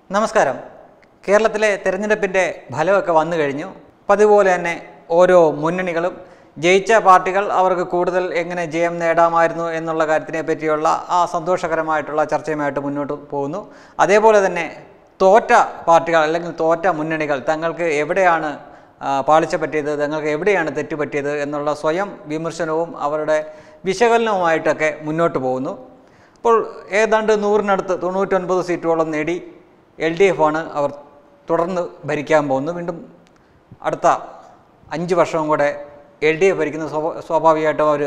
നമസ്കാരം കേരളത്തിലെ തെരഞ്ഞെടുപ്പിൻ്റെ ഫലമൊക്കെ വന്നു കഴിഞ്ഞു പതിപോലെ തന്നെ ഓരോ മുന്നണികളും ജയിച്ച പാർട്ടികൾ അവർക്ക് കൂടുതൽ എങ്ങനെ ജയം നേടാമായിരുന്നു എന്നുള്ള കാര്യത്തിനെ പറ്റിയുള്ള ആ സന്തോഷകരമായിട്ടുള്ള ചർച്ചയുമായിട്ട് മുന്നോട്ട് പോകുന്നു അതേപോലെ തന്നെ തോറ്റ പാർട്ടികൾ അല്ലെങ്കിൽ തോറ്റ മുന്നണികൾ തങ്ങൾക്ക് എവിടെയാണ് ആ, പാളിച്ച പറ്റിയത് തങ്ങൾക്ക് എവിടെയാണ് തെറ്റുപറ്റിയത് എന്നുള്ള സ്വയം വിമർശനവും അവരുടെ വിശകലനവുമായിട്ടൊക്കെ മുന്നോട്ട് പോകുന്നു അപ്പോൾ ഏതാണ്ട് നൂറിനടുത്ത് തൊണ്ണൂറ്റൊൻപത് സീറ്റുകളോളം നേടി എൽ ഡി എഫ് ആണ് അവർ തുടർന്ന് ഭരിക്കാൻ പോകുന്നു വീണ്ടും അടുത്ത അഞ്ച് വർഷവും കൂടെ എൽ ഡി എഫ് ഭരിക്കുന്ന സ്വാഭാ- സ്വാഭാവികമായിട്ടും അവർ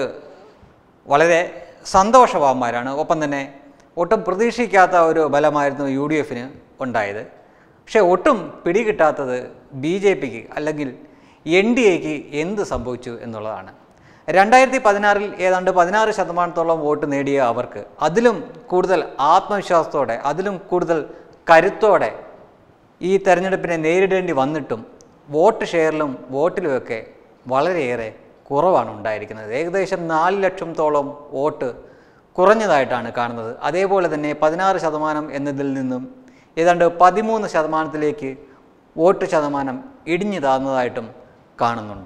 വളരെ സന്തോഷവാന്മാരാണ് ഒപ്പം തന്നെ ഒട്ടും പ്രതീക്ഷിക്കാത്ത ഒരു ബലമായിരുന്നു യു ഡി എഫിന് ഉണ്ടായത് പക്ഷേ ഒട്ടും പിടികിട്ടാത്തത് ബി ജെ പിക്ക് അല്ലെങ്കിൽ എൻ ഡി എക്ക് എന്ത് സംഭവിച്ചു എന്നുള്ളതാണ് രണ്ടായിരത്തി പതിനാറിൽ ഏതാണ്ട് പതിനാറ് ശതമാനത്തോളം വോട്ട് നേടിയ അവർക്ക് അതിലും കൂടുതൽ ആത്മവിശ്വാസത്തോടെ അതിലും കൂടുതൽ കരുത്തോടെ ഈ തെരഞ്ഞെടുപ്പിനെ നേരിടേണ്ടി വന്നിട്ടും വോട്ട് ഷെയറിലും വോട്ടിലുമൊക്കെ വളരെയേറെ കുറവാണ് ഉണ്ടായിരിക്കുന്നത് ഏകദേശം നാല് ലക്ഷത്തോളം വോട്ട് കുറഞ്ഞതായിട്ടാണ് കാണുന്നത് അതേപോലെ തന്നെ പതിനാറ് ശതമാനം എന്നതിൽ നിന്നും ഏതാണ്ട് പതിമൂന്ന് ശതമാനത്തിലേക്ക് വോട്ട് ശതമാനം ഇടിഞ്ഞു താഴ്ന്നതായിട്ടും കാണുന്നുണ്ട്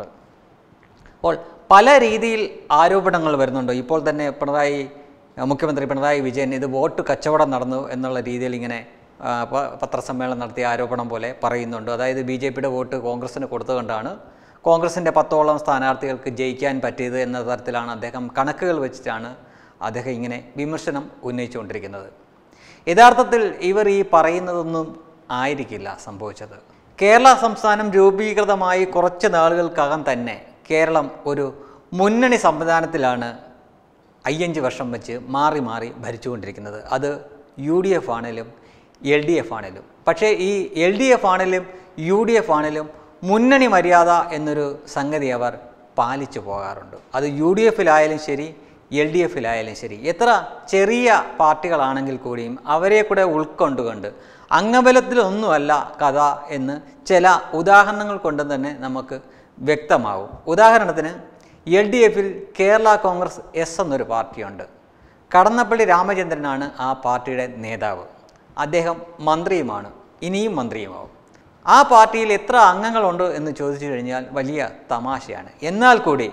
അപ്പോൾ പല രീതിയിൽ ആരോപണങ്ങൾ വരുന്നുണ്ട് ഇപ്പോൾ തന്നെ പിണറായി അഹ് മുഖ്യമന്ത്രി പിണറായി വിജയൻ ഇത് വോട്ട് കച്ചവടം നടന്നു എന്നുള്ള രീതിയിൽ ഇങ്ങനെ ആ, പ- പത്രസമ്മേളനം നടത്തിയ ആരോപണം പോലെ പറയുന്നുണ്ട് അതായത് ബി ജെ പിയുടെ വോട്ട് കോൺഗ്രസ്സിന് കൊടുത്തുകൊണ്ടാണ് കോൺഗ്രസിൻ്റെ പത്തോളം സ്ഥാനാർത്ഥികൾക്ക് ജയിക്കാൻ പറ്റിയത് എന്ന തരത്തിലാണ് അദ്ദേഹം കണക്കുകൾ വെച്ചിട്ടാണ് അദ്ദേഹം ഇങ്ങനെ വിമർശനം ഉന്നയിച്ചുകൊണ്ടിരിക്കുന്നത് യഥാർത്ഥത്തിൽ ഇവർ ഈ പറയുന്നതൊന്നും ആയിരിക്കില്ല സംഭവിച്ചത് കേരള സംസ്ഥാനം രൂപീകൃതമായി കുറച്ച് നാളുകൾക്കകം തന്നെ കേരളം ഒരു മുന്നണി സംവിധാനത്തിലാണ് അയ്യഞ്ച് വർഷം വെച്ച് മാറി മാറി ഭരിച്ചുകൊണ്ടിരിക്കുന്നത് അത് യു ഡി എഫ് ആണേലും എൽ ഡി എഫ് ആണേലും പക്ഷേ ഈ എൽ ഡി എഫ് ആണേലും യു ഡി എഫ് ആണേലും മുന്നണി മര്യാദ എന്നൊരു സംഗതി അവർ പാലിച്ചു പോകാറുണ്ട് അത് യു ഡി എഫിലായാലും ശരി എൽ ഡി എഫിലായാലും ശരി എത്ര ചെറിയ പാർട്ടികളാണെങ്കിൽ കൂടിയും അവരെ കൂടെ ഉൾക്കൊണ്ടുകൊണ്ട് അംഗബലത്തിലൊന്നുമല്ല കഥ എന്ന് ചില ഉദാഹരണങ്ങൾ കൊണ്ട് തന്നെ നമുക്ക് വ്യക്തമാവും ഉദാഹരണത്തിന് എൽ ഡി എഫിൽ കേരള കോൺഗ്രസ് എസ് എന്നൊരു പാർട്ടിയുണ്ട് കടന്നപ്പള്ളി രാമചന്ദ്രനാണ് ആ പാർട്ടിയുടെ നേതാവ് അദ്ദേഹം മന്ത്രിയുമാണ് ഇനിയും മന്ത്രിയുമാവും ആ പാർട്ടിയിൽ എത്ര അംഗങ്ങളുണ്ട് എന്ന് ചോദിച്ചു കഴിഞ്ഞാൽ വലിയ തമാശയാണ് എന്നാൽ കൂടി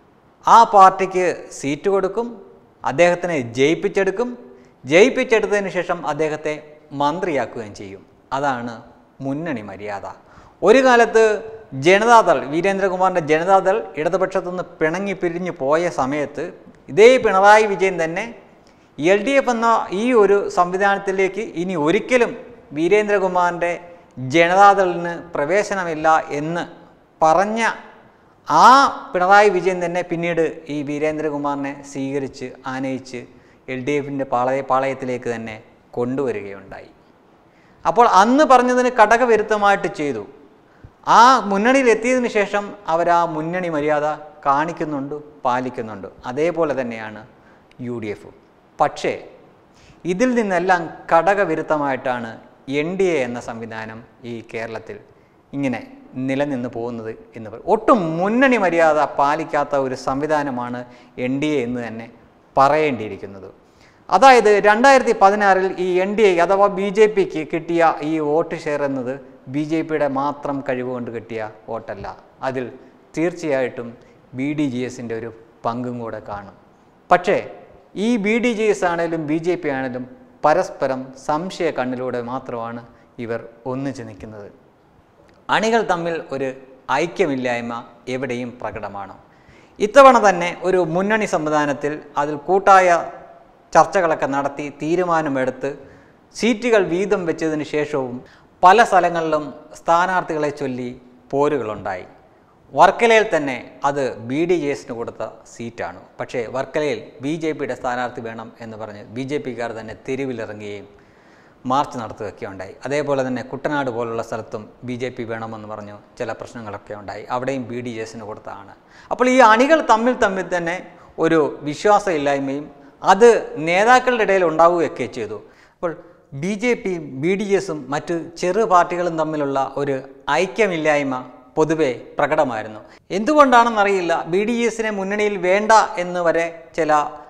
ആ പാർട്ടിക്ക് സീറ്റ് കൊടുക്കും അദ്ദേഹത്തിനെ ജയിപ്പിച്ചെടുക്കും ജയിപ്പിച്ചെടുത്തതിന് ശേഷം അദ്ദേഹത്തെ മന്ത്രിയാക്കുകയും ചെയ്യും അതാണ് മുന്നണി മര്യാദ ഒരു കാലത്ത് ജനതാദൾ വീരേന്ദ്രകുമാറിൻ്റെ ജനതാദൾ ഇടതുപക്ഷത്തുനിന്ന് പിണങ്ങി പിരിഞ്ഞു പോയ സമയത്ത് ഇതേ പിണറായി വിജയൻ തന്നെ എൽ ഡി എഫ് എന്ന ഈ ഒരു സംവിധാനത്തിലേക്ക് ഇനി ഒരിക്കലും വീരേന്ദ്രകുമാറിൻ്റെ ജനതാദളിന് പ്രവേശനമില്ല എന്ന് പറഞ്ഞ ആ പിണറായി വിജയൻ തന്നെ പിന്നീട് ഈ വീരേന്ദ്രകുമാറിനെ സ്വീകരിച്ച് ആനയിച്ച് എൽ ഡി എഫിൻ്റെ പാളയ പാളയത്തിലേക്ക് തന്നെ കൊണ്ടുവരികയുണ്ടായി അപ്പോൾ അന്ന് പറഞ്ഞതിന് കടകവിരുദ്ധമായിട്ട് ചെയ്തു ആ മുന്നണിയിൽ എത്തിയതിനു ശേഷം അവർ ആ മുന്നണി മര്യാദ കാണിക്കുന്നുണ്ട് പാലിക്കുന്നുണ്ട് അതേപോലെ തന്നെയാണ് യു ഡി എഫും പക്ഷേ ഇതിൽ നിന്നെല്ലാം ഘടകവിരുദ്ധമായിട്ടാണ് എൻ ഡി എ എന്ന സംവിധാനം ഈ കേരളത്തിൽ ഇങ്ങനെ നിലനിന്ന് പോകുന്നത് എന്ന് പറയും ഒട്ടും മുന്നണി മര്യാദ പാലിക്കാത്ത ഒരു സംവിധാനമാണ് എൻ ഡി എ എന്ന് തന്നെ പറയേണ്ടിയിരിക്കുന്നത് അതായത് രണ്ടായിരത്തി പതിനാറിൽ ഈ എൻ ഡി എ അഥവാ ബി ജെ പിക്ക് കിട്ടിയ ഈ വോട്ട് ഷെയർ എന്നത് ബി ജെ പിയുടെ മാത്രം കഴിവുകൊണ്ട് കിട്ടിയ വോട്ടല്ല അതിൽ തീർച്ചയായിട്ടും ബി ഡി ജി എസിൻ്റെ ഒരു പങ്കും കൂടെ കാണും പക്ഷേ ഈ ബി ഡി ജി എസ് ആണേലും ബി ജെ പി ആണേലും പരസ്പരം സംശയ കണ്ണിലൂടെ മാത്രമാണ് ഇവർ ഒന്നിച്ച് നിൽക്കുന്നത് അണികൾ തമ്മിൽ ഒരു ഐക്യമില്ലായ്മ എവിടെയും പ്രകടമാണ് ഇത്തവണ തന്നെ ഒരു മുന്നണി സംവിധാനത്തിൽ അതിൽ കൂട്ടായ ചർച്ചകളൊക്കെ നടത്തി തീരുമാനമെടുത്ത് സീറ്റുകൾ വീതം വെച്ചതിന് ശേഷവും പല സ്ഥലങ്ങളിലും സ്ഥാനാർത്ഥികളെ ചൊല്ലി പോരുകളുണ്ടായി വർക്കലയിൽ തന്നെ അത് ബി ഡി ജെ എസിന് കൊടുത്ത സീറ്റാണ് പക്ഷേ വർക്കലയിൽ ബി ജെ പിയുടെ സ്ഥാനാർത്ഥി വേണം എന്ന് പറഞ്ഞ് ബി ജെ പിക്കാർ തന്നെ തെരുവിലിറങ്ങുകയും മാർച്ച് നടത്തുകയൊക്കെ ഉണ്ടായി അതേപോലെ തന്നെ കുട്ടനാട് പോലുള്ള സ്ഥലത്തും ബി ജെ പി വേണമെന്ന് പറഞ്ഞു ചില പ്രശ്നങ്ങളൊക്കെ ഉണ്ടായി അവിടെയും ബി ഡി ജെ എസിന് കൊടുത്തതാണ് അപ്പോൾ ഈ അണികൾ തമ്മിൽ തമ്മിൽ തന്നെ ഒരു വിശ്വാസമില്ലായ്മയും അത് നേതാക്കളുടെ ഇടയിൽ ഉണ്ടാവുകയൊക്കെ ചെയ്തു അപ്പോൾ ബി ജെ പിയും ബി ഡി എസും മറ്റ് ചെറു പാർട്ടികളും തമ്മിലുള്ള ഒരു ഐക്യമില്ലായ്മ പൊതുവെ പ്രകടമായിരുന്നു എന്തുകൊണ്ടാണെന്നറിയില്ല ബി ഡി എസിനെ മുന്നണിയിൽ വേണ്ട എന്ന് വരെ ചില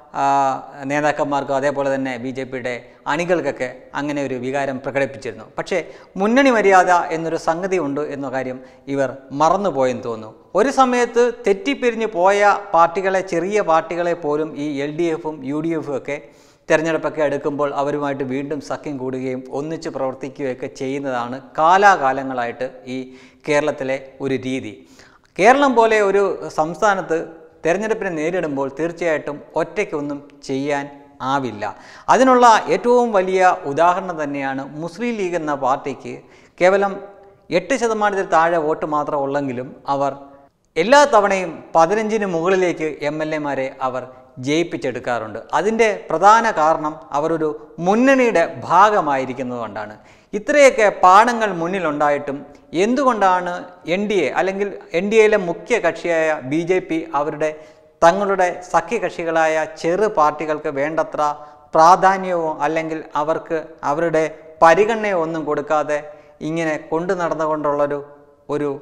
ആ, നേതാക്കന്മാർക്കും അതേപോലെ തന്നെ ബി ജെ പിയുടെ അണികൾക്കൊക്കെ അങ്ങനെ ഒരു വികാരം പ്രകടിപ്പിച്ചിരുന്നു പക്ഷേ മുന്നണി മര്യാദ എന്നൊരു സംഗതി ഉണ്ട് എന്ന കാര്യം ഇവർ മറന്നുപോയെന്ന് തോന്നുന്നു ഒരു സമയത്ത് തെറ്റിപ്പിരിഞ്ഞ് പോയ പാർട്ടികളെ ചെറിയ പാർട്ടികളെ പോലും ഈ എൽ ഡി എഫും യു ഡി എഫും ഒക്കെ തിരഞ്ഞെടുപ്പൊക്കെ എടുക്കുമ്പോൾ അവരുമായിട്ട് വീണ്ടും സഖ്യം കൂടുകയും ഒന്നിച്ച് പ്രവർത്തിക്കുകയൊക്കെ ചെയ്യുന്നതാണ് കാലാകാലങ്ങളായിട്ട് ഈ കേരളത്തിലെ ഒരു രീതി കേരളം പോലെ ഒരു സംസ്ഥാനത്ത് തെരഞ്ഞെടുപ്പിനെ നേരിടുമ്പോൾ തീർച്ചയായിട്ടും ഒറ്റയ്ക്കൊന്നും ചെയ്യാൻ ആവില്ല അതിനുള്ള ഏറ്റവും വലിയ ഉദാഹരണം തന്നെയാണ് മുസ്ലിം ലീഗ് എന്ന പാർട്ടിക്ക് കേവലം എട്ട് ശതമാനത്തിൽ താഴെ വോട്ട് മാത്രം ഉള്ളെങ്കിലും അവർ എല്ലാ തവണയും പതിനഞ്ചിന് മുകളിലേക്ക് എം എൽ എമാരെ അവർ ജയിപ്പിച്ചെടുക്കാറുണ്ട് അതിൻ്റെ പ്രധാന കാരണം അവരൊരു മുന്നണിയുടെ ഭാഗമായിരിക്കുന്നതുകൊണ്ടാണ് ഇത്രയൊക്കെ പാഠങ്ങൾ മുന്നിലുണ്ടായിട്ടും എന്തുകൊണ്ടാണ് എൻ ഡി എ അല്ലെങ്കിൽ എൻ ഡി എയിലെ മുഖ്യ കക്ഷിയായ ബി ജെ പി അവരുടെ തങ്ങളുടെ സഖ്യകക്ഷികളായ ചെറു പാർട്ടികൾക്ക് വേണ്ടത്ര പ്രാധാന്യവും അല്ലെങ്കിൽ അവർക്ക് അവരുടെ പരിഗണനയോ ഒന്നും കൊടുക്കാതെ ഇങ്ങനെ കൊണ്ടു നടന്നുകൊണ്ടുള്ളൊരു ഒരു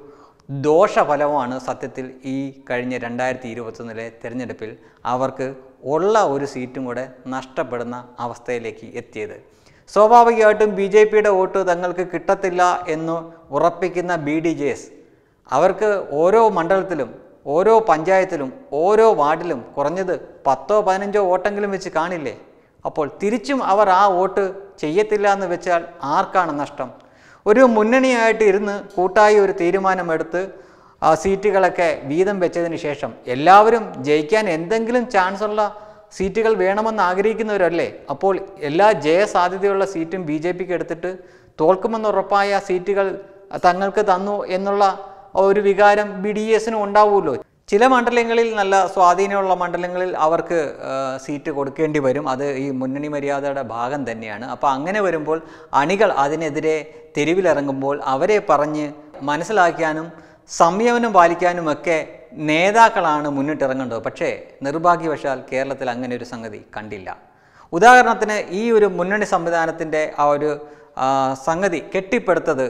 ദോഷഫലമാണ് സത്യത്തിൽ ഈ കഴിഞ്ഞ രണ്ടായിരത്തി ഇരുപത്തൊന്നിലെ തിരഞ്ഞെടുപ്പിൽ അവർക്ക് ഉള്ള ഒരു സീറ്റും കൂടെ നഷ്ടപ്പെടുന്ന അവസ്ഥയിലേക്ക് എത്തിയത് സ്വാഭാവികമായിട്ടും ബി ജെ പിയുടെ വോട്ട് തങ്ങൾക്ക് കിട്ടത്തില്ല എന്ന് ഉറപ്പിക്കുന്ന ബി ഡി ജെ എസ് അവർക്ക് ഓരോ മണ്ഡലത്തിലും ഓരോ പഞ്ചായത്തിലും ഓരോ വാർഡിലും കുറഞ്ഞത് പത്തോ പതിനഞ്ചോ വോട്ടെങ്കിലും വെച്ച് കാണില്ലേ അപ്പോൾ തിരിച്ചും അവർ ആ വോട്ട് ചെയ്യത്തില്ല എന്ന് വെച്ചാൽ ആർക്കാണ് നഷ്ടം ഒരു മുന്നണിയായിട്ട് ഇരുന്ന് കൂട്ടായി ഒരു തീരുമാനമെടുത്ത് ആ സീറ്റുകളൊക്കെ വീതം വെച്ചതിന് ശേഷം എല്ലാവരും ജയിക്കാൻ എന്തെങ്കിലും ചാൻസ് ഉള്ള സീറ്റുകൾ വേണമെന്ന് ആഗ്രഹിക്കുന്നവരല്ലേ അപ്പോൾ എല്ലാ ജയസാധ്യതയുള്ള സീറ്റും ബി ജെ പിക്ക് എടുത്തിട്ട് തോൽക്കുമെന്ന് ഉറപ്പായ സീറ്റുകൾ തങ്ങൾക്ക് തന്നു എന്നുള്ള ഒരു വികാരം ബി ഡി എസിനും ഉണ്ടാവുമല്ലോ ചില മണ്ഡലങ്ങളിൽ നല്ല സ്വാധീനമുള്ള മണ്ഡലങ്ങളിൽ അവർക്ക് ആ, സീറ്റ് കൊടുക്കേണ്ടി വരും അത് ഈ മുന്നണി മര്യാദയുടെ ഭാഗം തന്നെയാണ് അപ്പോൾ അങ്ങനെ വരുമ്പോൾ അണികൾ അതിനെതിരെ തെരുവിലിറങ്ങുമ്പോൾ അവരെ പറഞ്ഞ് മനസ്സിലാക്കാനും സംയമനം പാലിക്കാനുമൊക്കെ നേതാക്കളാണ് മുന്നിട്ടിറങ്ങേണ്ടത് പക്ഷേ നിർഭാഗ്യവശാൽ കേരളത്തിൽ അങ്ങനെ ഒരു സംഗതി കണ്ടില്ല ഉദാഹരണത്തിന് ഈ ഒരു മുന്നണി സംവിധാനത്തിൻ്റെ ആ ഒരു ആ, സംഗതി കെട്ടിപ്പടുത്തത്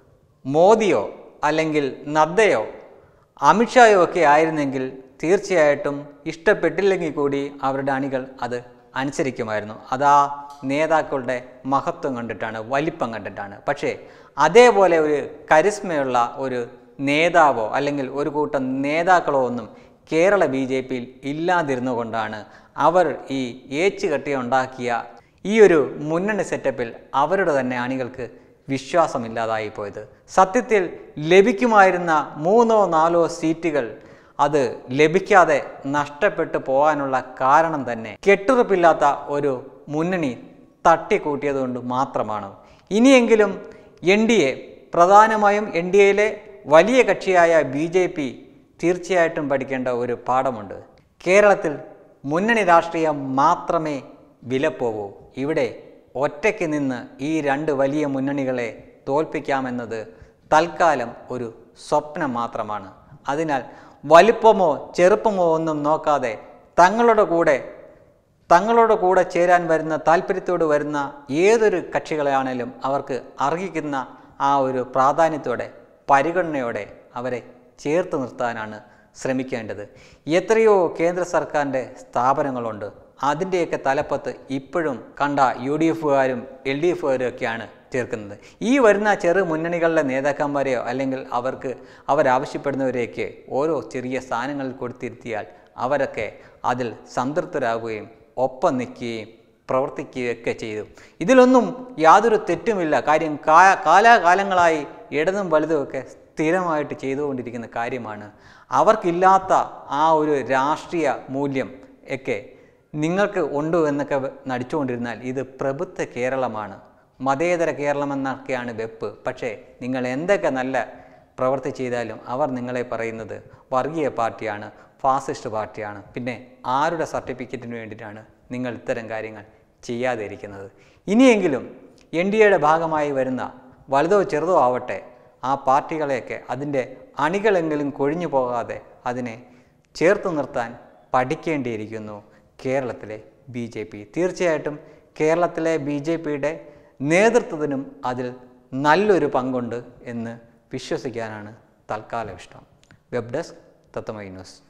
മോദിയോ അല്ലെങ്കിൽ നദ്ദയോ അമിത്ഷായോ ഒക്കെ ആയിരുന്നെങ്കിൽ തീർച്ചയായിട്ടും ഇഷ്ടപ്പെട്ടില്ലെങ്കിൽ കൂടി അവരുടെ അണികൾ അത് അനുസരിക്കുമായിരുന്നു അതാ നേതാക്കളുടെ മഹത്വം കണ്ടിട്ടാണ് വലിപ്പം കണ്ടിട്ടാണ് പക്ഷേ അതേപോലെ ഒരു കരിസ്മയുള്ള ഒരു നേതാവോ അല്ലെങ്കിൽ ഒരു കൂട്ടം നേതാക്കളോ ഒന്നും കേരള ബി ജെ പിയിൽ ഇല്ലാതിരുന്നുകൊണ്ടാണ് അവർ ഈ ഏച്ചുകെട്ടി ഉണ്ടാക്കിയ ഈ ഒരു മുന്നണി സെറ്റപ്പിൽ അവരുടെ തന്നെ അണികൾക്ക് വിശ്വാസമില്ലാതായി പോയത് സത്യത്തിൽ ലഭിക്കുമായിരുന്ന മൂന്നോ നാലോ സീറ്റുകൾ അത് ലഭിക്കാതെ നഷ്ടപ്പെട്ടു പോകാനുള്ള കാരണം തന്നെ കെട്ടുറപ്പില്ലാത്ത ഒരു മുന്നണി തട്ടിക്കൂട്ടിയതുകൊണ്ട് മാത്രമാണ് ഇനിയെങ്കിലും എൻ ഡി എ പ്രധാനമായും എൻ ഡി എയിലെ വലിയ കക്ഷിയായ ബി ജെ പി തീർച്ചയായിട്ടും പഠിക്കേണ്ട ഒരു പാഠമുണ്ട് കേരളത്തിൽ മുന്നണി രാഷ്ട്രീയം മാത്രമേ വിലപ്പോവൂ ഇവിടെ ഒറ്റയ്ക്ക് നിന്ന് ഈ രണ്ട് വലിയ മുന്നണികളെ തോൽപ്പിക്കാമെന്നത് തൽക്കാലം ഒരു സ്വപ്നം മാത്രമാണ് അതിനാൽ വലിപ്പമോ ചെറുപ്പമോ ഒന്നും നോക്കാതെ തങ്ങളുടെ കൂടെ തങ്ങളുടെ കൂടെ ചേരാൻ വരുന്ന താല്പര്യത്തോട് വരുന്ന ഏതൊരു കക്ഷികളെയാണേലും അവർക്ക് അർഹിക്കുന്ന ആ ഒരു പ്രാധാന്യത്തോടെ പരിഗണനയോടെ അവരെ ചേർത്ത് നിർത്താനാണ് ശ്രമിക്കേണ്ടത് എത്രയോ കേന്ദ്ര സർക്കാരിൻ്റെ സ്ഥാപനങ്ങളുണ്ട് അതിൻ്റെയൊക്കെ തലപ്പത്ത് ഇപ്പോഴും കണ്ട യു ഡി എഫുകാരും എൽ ഡി എഫുകാരും ഒക്കെയാണ് ചേർക്കുന്നത് ഈ വരുന്ന ചെറു മുന്നണികളിലെ നേതാക്കന്മാരെയോ അല്ലെങ്കിൽ അവർക്ക് അവരാവശ്യപ്പെടുന്നവരെയൊക്കെ ഓരോ ചെറിയ സ്ഥാനങ്ങളിൽ കൊടുത്തിരുത്തിയാൽ അവരൊക്കെ അതിൽ സംതൃപ്തരാകുകയും ഒപ്പം നിൽക്കുകയും പ്രവർത്തിക്കുകയൊക്കെ ചെയ്തു ഇതിലൊന്നും യാതൊരു തെറ്റുമില്ല കാര്യം കാ കാലാകാലങ്ങളായി ഇടതും വലുതുമൊക്കെ സ്ഥിരമായിട്ട് ചെയ്തുകൊണ്ടിരിക്കുന്ന കാര്യമാണ് അവർക്കില്ലാത്ത ആ ഒരു രാഷ്ട്രീയ മൂല്യം ഒക്കെ നിങ്ങൾക്ക് ഉണ്ട് എന്നൊക്കെ നടിച്ചുകൊണ്ടിരുന്നാൽ ഇത് പ്രബുദ്ധ കേരളമാണ് മതേതര കേരളം എന്നൊക്കെയാണ് വെപ്പ് പക്ഷേ നിങ്ങൾ എന്തൊക്കെ നല്ല പ്രവൃത്തി ചെയ്താലും അവർ നിങ്ങളെ പറയുന്നത് വർഗീയ പാർട്ടിയാണ് ഫാസിസ്റ്റ് പാർട്ടിയാണ് പിന്നെ ആരുടെ സർട്ടിഫിക്കറ്റിന് വേണ്ടിയിട്ടാണ് നിങ്ങൾ ഇത്തരം കാര്യങ്ങൾ ചെയ്യാതെ ഇരിക്കുന്നത് ഇനിയെങ്കിലും എൻ ഡി എയുടെ ഭാഗമായി വരുന്ന വലുതോ ചെറുതോ ആവട്ടെ ആ പാർട്ടികളെയൊക്കെ അതിൻ്റെ അണികളെങ്കിലും കൊഴിഞ്ഞു പോകാതെ അതിനെ ചേർത്ത് നിർത്താൻ പഠിക്കേണ്ടിയിരിക്കുന്നു കേരളത്തിലെ ബി ജെ പി തീർച്ചയായിട്ടും കേരളത്തിലെ ബി ജെ പിയുടെ നേതൃത്വത്തിനും അതിൽ നല്ലൊരു പങ്കുണ്ട് എന്ന് വിശ്വസിക്കാനാണ് തൽക്കാലം ഇഷ്ടം വെബ് ഡെസ്ക് തത്തമൈ ന്യൂസ്